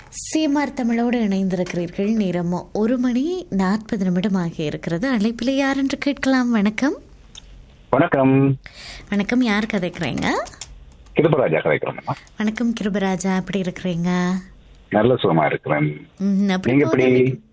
சீமார் தமிழோடு இணைந்திருக்கிறீர்கள் நேரம் ஒரு மணி நாற்பது நிமிடம் ஆகி இருக்கிறது அழைப்பில் யார் என்று கேட்கலாம் வணக்கம் வணக்கம் வணக்கம் யார் கதைக்கிறீங்க கிருபராஜா கதைக்கிறோம்மா வணக்கம் கிருபராஜா எப்படி இருக்கிறீங்க நல்ல சுகமா இருக்கிறேன் ம், எப்படி நீங்க போகுது எப்படி இன்னைக்கு?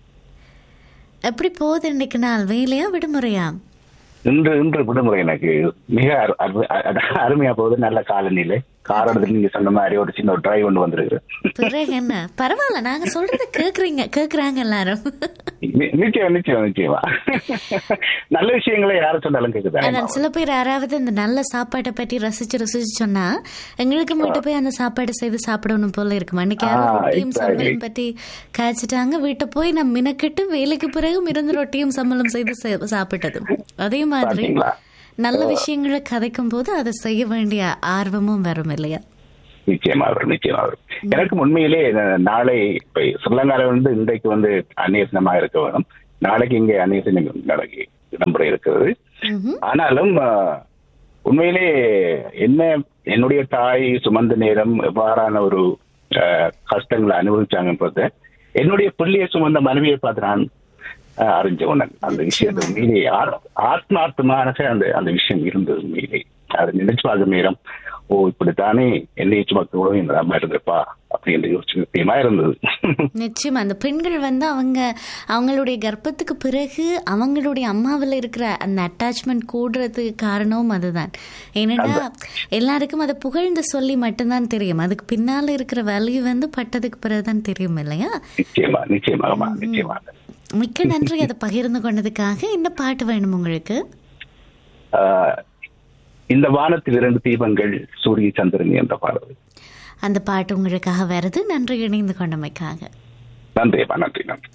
எப்படி போகுது இன்னைக்கு நாள் வேலையா விடுமுறையா இன்று இன்று விடுமுறை எனக்கு மிக அரு- அரு- அரு- அருமையா போகுது நல்ல காலநிலை கார் எடுத்து நீங்க சொன்ன மாதிரி ஒரு சின்ன ஒரு டிரைவ் கொண்டு வந்திருக்கிறேன் பிறகு என்ன பரவாயில்ல நாங்க சொல்றத கேக்குறீங்க கேக்குறாங்க எல்லாரும் நி- நிச்சயம் நிச்சயம் நிச்சயமா நல்ல விஷயங்களை யார சொன்னாலும் கேக்குதா அதான் சில பேர் யாராவது இந்த நல்ல சாப்பாட்டை பற்றி ரசிச்சு ரசிச்சு சொன்னா எங்களுக்கு வீட்டு போய் அந்த சாப்பாடு செய்து சாப்பிடணும் போல இருக்கும் அன்னைக்கு யாரும் ஆ, ரொட்டியும் exactly. சம்பளம் பற்றி காய்ச்சிட்டாங்க வீட்டை போய் நான் மினக்கிட்டு வேலைக்கு பிறகு இருந்து ரொட்டியும் சம்பளம் செய்து சே- சாப்பிட்டதும் அதே மாதிரி பாத்தீங்களா? நல்ல விஷயங்களை கதைக்கும் போது அதை செய்ய வேண்டிய ஆர்வமும் வரும் இல்லையா நிச்சயமா வரும் நிச்சயமா வரும் எனக்கு உண்மையிலே ந- நாளை இப்ப ஸ்ரீலங்கால வந்து இன்றைக்கு வந்து அந்நியசனமா இருக்க வேணும் நாளைக்கு இங்கே அந்நியசனம் நாளைக்கு இடம்பெற இருக்கிறது ம்ஹும். ஆனாலும் ஆஹ், உண்மையிலே என்ன என்னுடைய தாய் சுமந்த நேரம் எவ்வாறான ஒரு ஆஹ், கஷ்டங்களை அனுபவிச்சாங்கன்றத என்னுடைய பிள்ளையை சுமந்த மனைவியை பார்த்து நான் ஆஹ், அறிஞ்ச உணன் அந்த விஷயத்தை உண்மையிலே ஆத்- ஆத்மார்த்தமான அந்த அந்த விஷயம் இருந்தது உண்மையிலே அதை நினைச்சு பார்க்க நேரம் ஓ இப்படித்தானே என்னையை சுமக்கக்கூட இந்த அம்மா இருந்திருப்பா அப்படின்னு யோசிச்சு நிச்சயமா இருந்தது நிச்சயமா அந்த பெண்கள் வந்து அவங்க அவங்களுடைய கர்ப்பத்துக்கு பிறகு அவங்களுடைய அம்மாவில் இருக்கிற அந்த அட்டாச்மெண்ட் கூடுறதுக்கு காரணமும் அதுதான் ஏன்னா எல்லாருக்கும் அதை புகழ்ந்து சொல்லி மட்டும்தான் தெரியும் அதுக்கு பின்னால இருக்கிற வேல்யூ வந்து பட்டதுக்கு பிறகுதான் தெரியும் இல்லையா நிச்சயமா நிச்சயமாகமா நிச்சயமாக மிக்க நன்றி அதை பகிர்ந்து கொண்டதுக்காக என்ன பாட்டு வேணும் உங்களுக்கு ஆஹ், இந்த வானத்தில் இரண்டு தீபங்கள் சூரிய சந்திரன் என்ற பாடல் அந்த பாட்டு உங்களுக்காக வருது நன்றி இணைந்து கொண்டமைக்காக நன்றி அம்மா, நன்றி நன்றி